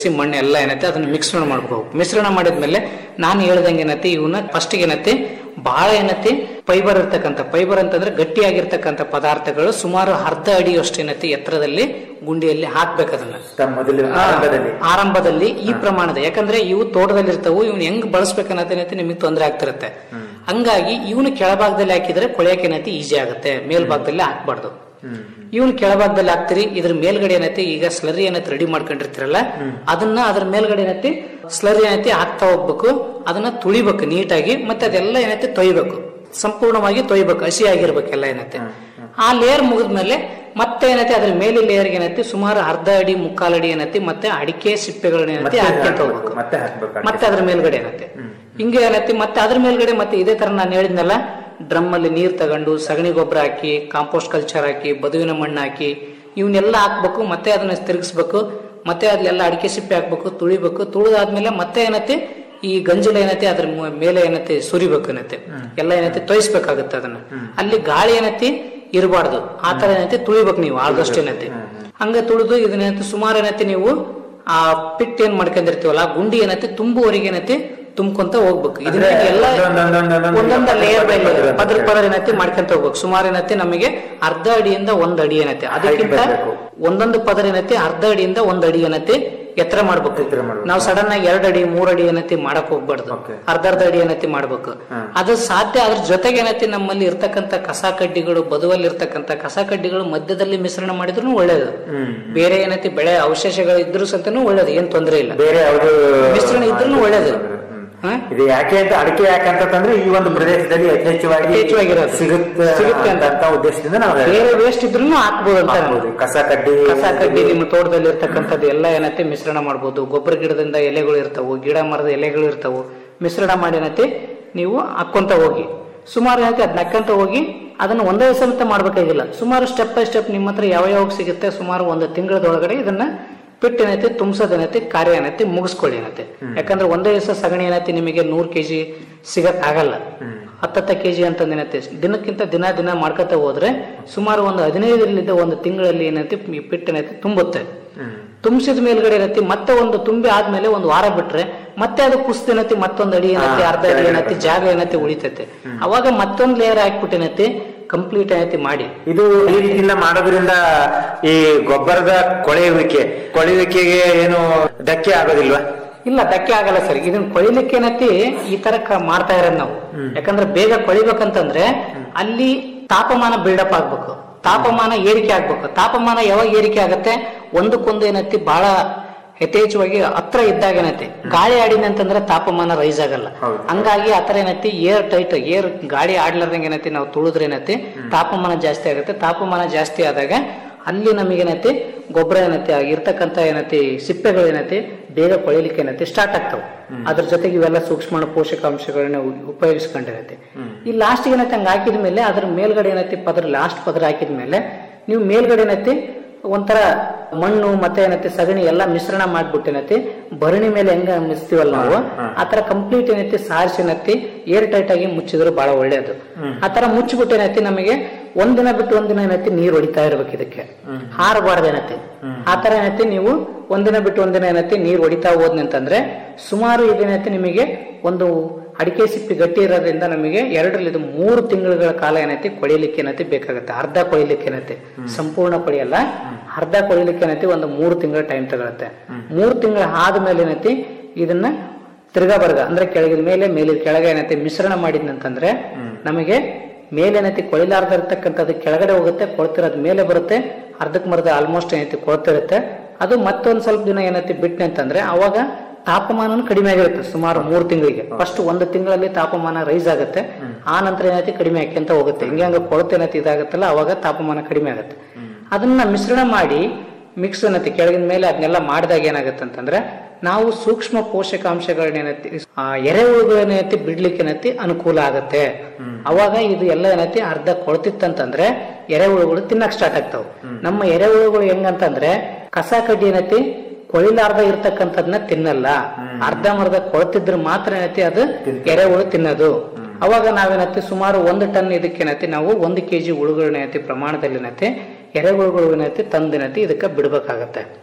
ಹಸಿ ಮಣ್ಣು ಎಲ್ಲ ಏನೈತೆ ಅದನ್ನ ಮಿಶ್ರಣ ಮಾಡ್ಬೇಕು ಮಿಶ್ರಣ ಮಾಡಿದ್ಮೇಲೆ ನಾನು ಹೇಳ್ದಂಗೆ ಏನೈತಿ ಇವನ್ನ ಫಸ್ಟ್ ಏನೈತಿ ಬಹಳ ಏನೈತಿ ಫೈಬರ್ ಇರ್ತಕ್ಕಂಥ ಫೈಬರ್ ಅಂತಂದ್ರೆ ಗಟ್ಟಿಯಾಗಿರ್ತಕ್ಕಂಥ ಪದಾರ್ಥಗಳು ಸುಮಾರು ಅರ್ಧ ಅಡಿಯಷ್ಟು ಏನೈತಿ ಎತ್ತರದಲ್ಲಿ ಗುಂಡಿಯಲ್ಲಿ ಹಾಕ್ಬೇಕು ಅದನ್ನ ತಮ್ಮ ಮೊದಲು ಆ, ಆರಂಭದಲ್ಲಿ ಆರಂಭದಲ್ಲಿ ಈ ಪ್ರಮಾಣದ ಯಾಕಂದ್ರೆ ಇವು ತೋಟದಲ್ಲಿ ಇರ್ತಾವು ಇವ್ನ ಹೆಂಗ್ ಬಳಸ್ಬೇಕನ್ನೋದೇನೈತಿ ನಿಮಗೆ ತೊಂದರೆ ಆಗ್ತಿರುತ್ತೆ ಹಂಗಾಗಿ ಇವನು ಕೆಳಭಾಗದಲ್ಲಿ ಹಾಕಿದ್ರೆ ಕೊಳೆಯಕ್ಕೆ ಏನೈತಿ ಈಸಿ ಆಗುತ್ತೆ ಮೇಲ್ಭಾಗದಲ್ಲಿ ಹಾಕ್ಬಾರ್ದು ಇವನ್ ಕೆಳಭಾಗದಲ್ಲಿ ಹಾಕ್ತಿರಿ ಇದ್ರ ಮೇಲ್ಗಡೆ ಏನೈತಿ ಈಗ ಸ್ಲರಿ ಏನೈತಿ ರೆಡಿ ಮಾಡ್ಕೊಂಡಿರ್ತೀರಲ್ಲ ಅದನ್ನ ಅದ್ರ ಮೇಲ್ಗಡೆ ಏನೈತಿ ಸ್ಲರಿ ಏನೈತಿ ಹಾಕ್ತಾ ಹೋಗ್ಬೇಕು ಅದನ್ನ ತುಳಿಬೇಕು ನೀಟಾಗಿ ಮತ್ತೆ ಅದೆಲ್ಲ ಏನೈತಿ ತೊಯ್ಬೇಕು ಸಂಪೂರ್ಣವಾಗಿ ತೊಯ್ಬೇಕು ಹಸಿ ಆಗಿರ್ಬೇಕೆಲ್ಲ ಏನೈತಿ ಆ ಲೇಯರ್ ಮುಗಿದ್ಮೇಲೆ ಮತ್ತೆ ಏನೈತಿ ಅದ್ರ ಮೇಲೆ ಲೇಯರ್ ಏನೈತಿ ಸುಮಾರು ಅರ್ಧ ಅಡಿ ಮುಕ್ಕಾಲ್ ಅಡಿ ಏನೈತಿ ಮತ್ತೆ ಅಡಿಕೆ ಸಿಪ್ಪೆಗಳನ್ನ ಏನೈತಿ ಮತ್ತೆ ಹಾಕ್ಕೊಂತ ಹಾಕ್ಬೇಕು, ಹೋಗ್ಬೇಕು ಮತ್ತೆ ಹಾಕ್ಬೇಕು ಮತ್ತೆ ಅದ್ರ ಮೇಲ್ಗಡೆ ಏನೈತಿ ಹಿಂಗೆ ಏನೈತಿ ಮತ್ತೆ ಅದ್ರ ಮೇಲ್ಗಡೆ ಮತ್ತೆ ಇದೇ ತರ ನಾನು ಹೇಳಿದ್ನಲ್ಲ ಡ್ರಮ್ ಅಲ್ಲಿ ನೀರ್ ತಗೊಂಡು ಸಗಣಿ ಗೊಬ್ಬರ ಹಾಕಿ ಕಾಂಪೋಸ್ಟ್ ಕಲ್ಚರ್ ಹಾಕಿ ಬದುವಿನ ಮಣ್ಣು ಹಾಕಿ ಇವನ್ನೆಲ್ಲ ಹಾಕ್ಬೇಕು ಮತ್ತೆ ಅದನ್ನ ತಿರುಗಿಸ್ಬೇಕು ಮತ್ತೆ ಅದ್ಲೆಲ್ಲ ಅಡಿಕೆ ಸಿಪ್ಪೆ ಹಾಕ್ಬೇಕು ತುಳಿಬೇಕು ತುಳಿದಾದ್ಮೇಲೆ ಮತ್ತೆ ಏನೈತಿ ಈ ಗಂಜಲ ಏನೈತಿ ಅದ್ರ ಮು- ಮೇಲೆ ಏನೈತಿ ಸುರಿಬೇಕು ಏನೈತಿ ಎಲ್ಲ ಏನೈತಿ ತೊಯ್ಸ್ಬೇಕಾಗುತ್ತೆ ಅದನ್ನ ಅಲ್ಲಿ ಗಾಳಿ ಏನೈತಿ ಇರಬಾರ್ದು ಆ ತರ ಏನೈತಿ ತುಳಿಬೇಕು ನೀವು ಆದಷ್ಟು ಏನೈತಿ ಹಂಗ ತುಳಿದು ಇದನ್ನೈತಿ ಸುಮಾರು ಏನೈತಿ ನೀವು ಆ ಪಿಟ್ ಏನ್ ಮಾಡ್ಕೊಂಡಿರ್ತೀವಲ್ಲ ಆ ಗುಂಡಿ ಏನೈತಿ ತುಂಬುವರೆಗೆ ಏನೈತಿ ತುಂಬ್ಕೊಂತ ಹೋಗ್ಬೇಕು ಇದನ್ನ ಎಲ್ಲ ಒಂದೊಂದೊಂದೊಂದೊಂದು ಒಂದೊಂದ ಲೇಯರ್ ಬೈ ಲೇಯರ್ ಪದರ ಪದ್ರ ಪದರ ಏನೈತಿ ಮಾಡ್ಕೊಂತ ಹೋಗ್ಬೇಕು ಸುಮಾರು ಏನೈತಿ ನಮಗೆ ಅರ್ಧ ಅಡಿಯಿಂದ ಒಂದ್ ಅಡಿ ಏನೈತಿ ಅದಕ್ಕಿಂತ ಬರ್ಬೇಕು. ಒಂದೊಂದು ಪದರ ಏನೈತಿ ಅರ್ಧ ಅಡಿಯಿಂದ ಒಂದ್ ಅಡಿ ಏನೈತಿ ಎತ್ತರ ಮಾಡ್ಬೇಕು ಎತ್ತರ ಮಾಡ್ಬೇಕು. ನಾವು ಸಡನ್ ಆಗಿ ಎರಡ್ ಅಡಿ ಮೂರ್ ಅಡಿ ಏನೈತಿ ಮಾಡಕ್ ಹೋಗ್ಬಾರ್ದು Okay. ಅರ್ಧ ಅರ್ಧ ಅಡಿ ಏನೈತಿ ಮಾಡ್ಬೇಕು ಅದು ಸಾಧ್ಯ ಅದ್ರ ಜೊತೆಗೆ ಏನೈತಿ ನಮ್ಮಲ್ಲಿ ಇರ್ತಕ್ಕಂತ ಕಸ ಕಡ್ಡಿಗಳು ಬದುವಲ್ಲಿ ಇರ್ತಕ್ಕಂತ ಕಸ ಕಡ್ಡಿಗಳು ಮಧ್ಯದಲ್ಲಿ ಮಿಶ್ರಣ ಮಾಡಿದ್ರು ಒಳ್ಳೇದು ಬೇರೆ ಏನೈತಿ ಬೆಳೆ ಅವಶೇಷಗಳು ಇದ್ರು ಸತನು ಒಳ್ಳೇದು ಏನ್ ತೊಂದರೆ ಇಲ್ಲ ಬೇರೆ ಯಾವುದು ಮಿಶ್ರಣ ಇದ್ರೂ ಒಳ್ಳೇದು ಹಾ? ಇದು ಯಾಕೆ ಅಂತ ಅಡಿಕೆ ಯಾಕೆ ಅಂತಂದ್ರೆ ಈ ಒಂದು ಪ್ರದೇಶದಲ್ಲಿ ಯಥೇಚ್ಛವಾಗಿ ಯಥೇಚ್ಛವಾಗಿರೋದು. ಸಿಗುತ್ತೆ ಸಿಗುತ್ತೆ ಅಂತ. ಅಂತ ಉದ್ದೇಶದಿಂದ ನಾವು ಬೇರೆ ವೇಸ್ಟ್ ಇದ್ರೂ ಹಾಕ್ಬೋದು ಅಂತ ಹಾಕ್ಬೋದು. ಕಸ ಕಡ್ಡಿ ಕಸ ಕಡ್ಡಿ ನಿಮ್ಮ ತೋಟದಲ್ಲಿ ಇರ್ತಕ್ಕಂಥದ್ದು ಎಲ್ಲ ಏನೈತಿ ಮಿಶ್ರಣ ಮಾಡ್ಬೋದು ಗೊಬ್ಬರ ಗಿಡದಿಂದ ಎಲೆಗಳು ಇರ್ತಾವು ಗಿಡ ಮರದ ಎಲೆಗಳು ಇರ್ತಾವು ಮಿಶ್ರಣ ಮಾಡಿ ಏನೈತಿ ನೀವು ಹಾಕ್ಕೊಂತ ಹೋಗಿ ಸುಮಾರು ಏನೈತಿ ಅದ್ ನಕ್ಕಂತ ಹೋಗಿ ಅದನ್ನ ಒಂದೇ ಸಮೇತ ಮಾಡ್ಬೇಕಾಗಿಲ್ಲ ಸುಮಾರು ಸ್ಟೆಪ್ ಬೈ ಸ್ಟೆಪ್ ನಿಮ್ಮ ಹತ್ರ ಯಾವ ಯಾವಾಗ ಸಿಗುತ್ತೆ ಸುಮಾರು ಒಂದು ತಿಂಗಳದೊಳಗಡೆ ಇದನ್ನ ಪಿಟ್ ಏನೈತಿ ತುಂಬಿಸೋದ್ ಏನೈತಿ ಕಾರ್ಯ ಏನೈತಿ ಮುಗಿಸ್ಕೊಳ್ಳಿ ಏನೈತಿ ಯಾಕಂದ್ರೆ ಒಂದೇ ದಿವಸ ಸಗಣಿ ಏನೈತಿ ನಿಮಗೆ ನೂರ್ ಕೆಜಿ ಸಿಗಕ್ ಆಗಲ್ಲ ಹತ್ತತ್ತ ಕೆಜಿ ಅಂತಂದ್ ಏನೈತಿ ದಿನಕ್ಕಿಂತ ದಿನ ದಿನ ಮಾಡ್ಕೊತ ಹೋದ್ರೆ ಸುಮಾರು ಒಂದು ಹದಿನೈದರಿಂದ ಒಂದು ತಿಂಗಳಲ್ಲಿ ಏನೈತಿ ಈ ಪಿಟ್ ಏನೈತಿ ತುಂಬುತ್ತೆ ತುಂಬಿಸಿದ ಮೇಲ್ಗಡೆ ಏನೈತಿ ಮತ್ತೆ ಒಂದು ತುಂಬಿ ಆದ್ಮೇಲೆ ಒಂದು ವಾರ ಬಿಟ್ರೆ ಮತ್ತೆ ಅದು ಕುಸ್ತ ಏನೈತಿ ಮತ್ತೊಂದು ಅಡಿ ಏನೈತಿ ಅರ್ಧ ಅಡಿ ಏನೈತಿ ಜಾಗ ಏನೈತಿ ಉಳಿತೈತೆ ಅವಾಗ ಮತ್ತೊಂದು ಲೇಯರ್ ಹಾಕ್ಬಿಟ್ಟು ಏನೈತಿ ಕಂಪ್ಲೀಟ್ ಏನೈತಿ ಮಾಡಿ ಇದು ಈ ರೀತಿಯಿಂದ ಮಾಡೋದ್ರಿಂದ ಈ ಗೊಬ್ಬರದ ಕೊಳೆಯುವಿಕೆ ಕೊಳೆಯುವಿಕೆಗೆ ಏನು ಧಕ್ಕೆ ಆಗೋದಿಲ್ವಾ ಇಲ್ಲ ಧಕ್ಕೆ ಆಗಲ್ಲ ಸರ್ ಇದನ್ನ ಕೊಳಿಲಿಕ್ಕೆ ಏನೈತಿ ಈ ತರ ಕ- ಮಾಡ್ತಾ ಇರೋದು ನಾವು ಯಾಕಂದ್ರೆ ಬೇಗ ಕೊಳಿಬೇಕಂತಂದ್ರೆ ಅಲ್ಲಿ ತಾಪಮಾನ ಬಿಲ್ಡಪ್ ಆಗ್ಬೇಕು ತಾಪಮಾನ ಏರಿಕೆ ಆಗ್ಬೇಕು ತಾಪಮಾನ ಯಾವಾಗ ಏರಿಕೆ ಆಗತ್ತೆ ಒಂದಕ್ಕೊಂದು ಏನೈತಿ ಬಹಳ ಯಥೇಚ್ಛವಾಗಿ ಹತ್ರ ಇದ್ದಾಗ ಏನೈತಿ ಗಾಳಿ ಆಡಿನ ಅಂತಂದ್ರೆ ತಾಪಮಾನ ರೈಸ್ ಆಗಲ್ಲ ಹಂಗಾಗಿ ಆತರ ಏನೈತಿ ಏರ್ ಟೈಟ್ ಏರ್ ಗಾಳಿ ಆಡ್ಲಾರ್ದಂಗೆ ಏನೈತಿ ನಾವು ತುಳಿದ್ರೆ ಏನೈತಿ ತಾಪಮಾನ ಜಾಸ್ತಿ ಆಗುತ್ತೆ ತಾಪಮಾನ ಜಾಸ್ತಿ ಆದಾಗ ಅಲ್ಲಿ ನಮಗೇನೈತಿ ಗೊಬ್ಬರ ಏನೈತಿ ಆಗಿರ್ತಕ್ಕಂಥ ಏನೈತಿ ಸಿಪ್ಪೆಗಳು ಏನೈತಿ ಬೇಗ ಕೊಳಿಲಿಕ್ಕೆ ಏನೈತಿ ಸ್ಟಾರ್ಟ್ ಆಗ್ತಾವ ಅದ್ರ ಜೊತೆಗೆ ಇವೆಲ್ಲ ಸೂಕ್ಷ್ಮ ಪೋಷಕಾಂಶಗಳನ್ನ ಉ- ಉಪಯೋಗಿಸ್ಕೊಂಡಿರತ್ತೆ ಈ ಲಾಸ್ಟ್ ಏನೈತಿ ಹಂಗ ಹಾಕಿದ ಮೇಲೆ ಅದ್ರ ಮೇಲ್ಗಡೆ ಏನೈತಿ ಪದ್ರ ಲಾಸ್ಟ್ ಪದ್ರ ಹಾಕಿದ ಮೇಲೆ ನೀವು ಮೇಲ್ಗಡೆ ಏನೈತಿ ಒಂಥರ ಮಣ್ಣು ಮತ್ತೆ ಏನೈತಿ ಸಗಣಿ ಎಲ್ಲಾ ಮಿಶ್ರಣ ಮಾಡ್ಬಿಟ್ಟು ಏನೈತಿ ಭರಣಿ ಮೇಲೆ ಹೆಂಗ ಮಿಸ್ತೀವಲ್ಲ ನಾವು ಆತರ ಕಂಪ್ಲೀಟ್ ಏನೈತಿ ಸಾರಿಸಿ ಏನೈತಿ ಏರ್ ಟೈಟ್ ಆಗಿ ಮುಚ್ಚಿದ್ರೆ ಬಹಳ ಒಳ್ಳೇದು ಆತರ ಮುಚ್ಚಿಬಿಟ್ಟು ಏನೈತಿ ನಮಗೆ ಒಂದಿನ ಬಿಟ್ಟು ಒಂದಿನ ಏನೈತಿ ನೀರ್ ಹೊಡಿತಾ ಇರ್ಬೇಕು ಇದಕ್ಕೆ ಹಾರಬಾರ್ದು ಏನೈತಿ ಆತರ ಏನೈತಿ ನೀವು ಒಂದಿನ ಬಿಟ್ಟು ಒಂದಿನ ಏನೈತಿ ನೀರ್ ಹೊಡಿತಾ ಹೋದ್ನಿ ಅಂತಂದ್ರೆ ಸುಮಾರು ಇದೇನೈತಿ ನಿಮಗೆ ಒಂದು ಅಡಿಕೆ ಸಿಪ್ಪಿ ಗಟ್ಟಿ ಇರೋದ್ರಿಂದ ನಮಗೆ ಎರಡರಲ್ಲಿ ಮೂರು ತಿಂಗಳ ಕಾಲ ಏನೈತಿ ಕೊಳಿಲಿಕ್ಕೆ ಏನೈತಿ ಬೇಕಾಗುತ್ತೆ ಅರ್ಧ ಕೊಳಿಲಿಕ್ಕೆ ಏನೈತಿ ಸಂಪೂರ್ಣ ಕೊಳಿಯಲ್ಲ ಅರ್ಧ ಕೊಳಿಲಿಕ್ಕೆ ಏನೈತಿ ಒಂದು ಮೂರು ತಿಂಗಳ ಟೈಮ್ ತಗೊಳುತ್ತೆ ಮೂರು ತಿಂಗಳ ಆದ್ಮೇಲೆ ಏನೈತಿ ಇದನ್ನ ತಿರ್ಗಾ ಬರ್ಗ ಅಂದ್ರೆ ಕೆಳಗಿನ ಮೇಲೆ ಮೇಲಿನ ಕೆಳಗೆ ಏನೈತಿ ಮಿಶ್ರಣ ಮಾಡಿದ್ನಂತಂದ್ರೆ ನಮಗೆ ಮೇಲೆ ಏನೈತಿ ಕೊಳಿಲಾರ್ದ ಇರ್ತಕ್ಕಂಥದ್ದು ಕೆಳಗಡೆ ಹೋಗುತ್ತೆ ಕೊಳ್ತಿರೋದ್ ಮೇಲೆ ಬರುತ್ತೆ ಅರ್ಧಕ್ ಮರ್ಧ ಆಲ್ಮೋಸ್ಟ್ ಏನೈತಿ ಕೊಳ್ತಿರುತ್ತೆ ಅದು ಮತ್ತೊಂದ್ ಸ್ವಲ್ಪ ದಿನ ಏನೈತಿ ಬಿಟ್ನೆ ಅಂತಂದ್ರೆ ಅವಾಗ ತಾಪಮಾನ ಕಡಿಮೆ ಆಗಿರುತ್ತೆ ಸುಮಾರು ಮೂರು ತಿಂಗಳಿಗೆ ಫಸ್ಟ್ ಒಂದು ತಿಂಗಳಲ್ಲಿ ತಾಪಮಾನ ರೈಸ್ ಆಗುತ್ತೆ ಆ ನಂತರ ಏನೈತಿ ಕಡಿಮೆ ಆಕ್ಯಂತ ಹೋಗುತ್ತೆ ಹಿಂಗೆ ಹಂಗ ಕೊಳತೆ ಏನೈತಿ ಇದಾಗುತ್ತಲ್ಲ ಅವಾಗ ತಾಪಮಾನ ಕಡಿಮೆ ಆಗುತ್ತೆ ಅದನ್ನ ಮಿಶ್ರಣ ಮಾಡಿ ಮಿಕ್ಸ್ ಏನೈತಿ ಕೆಳಗಿನ ಮೇಲೆ ಅದನ್ನೆಲ್ಲ ಮಾಡಿದಾಗ ಏನಾಗುತ್ತೆ ಅಂತಂದ್ರೆ ನಾವು ಸೂಕ್ಷ್ಮ ಪೋಷಕಾಂಶಗಳನ್ನೇನೈತಿ ಆ ಎರೆಹುಳುಗಳೇನೈತಿ ಬಿಡ್ಲಿಕ್ಕೆ ಏನೈತಿ ಅನುಕೂಲ ಆಗತ್ತೆ ಅವಾಗ ಇದು ಎಲ್ಲ ಏನೈತಿ ಅರ್ಧ ಕೊಳ್ತಿತ್ತಂತಂದ್ರೆ ಎರೆಹುಳುಗಳು ತಿನ್ನಕ್ ಸ್ಟಾರ್ಟ್ ಆಗ್ತಾವ ನಮ್ಮ ಎರೆಹುಳುಗಳು ಹೆಂಗಂತಂದ್ರೆ ಕಸ ಕಡ್ಡಿ ಏನೈತಿ ಕೊಳಿಲಾರ್ದ ಇರ್ತಕ್ಕಂಥದ್ನ ತಿನ್ನಲ್ಲ ಅರ್ಧ ಮರ್ಧ ಕೊಳ್ತಿದ್ರೆ ಮಾತ್ರ ಏನೈತಿ ಅದು ಎರೆಹುಳು ತಿನ್ನೋದು ಅವಾಗ ನಾವೇನೈತಿ ಸುಮಾರು ಒಂದು ಟನ್ ಇದಕ್ಕೇನೈತಿ ನಾವು ಒಂದು ಕೆಜಿ ಹುಳುಗಳನ್ನ ಏನೈತಿ ಪ್ರಮಾಣದಲ್ಲಿ ಏನೈತಿ ಎರೆಹುಳುಗಳು ಏನೈತಿ ತಂದಿನೈತಿ ಇದಕ್ಕೆ ಬಿಡ್ಬೇಕಾಗತ್ತೆ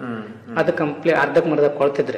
ಅದು ಕಂಪ್ಲೀಟ್ ಅರ್ಧಕ್ ಮರ್ಧ ಕೊಳ್ತಿದ್ರೆ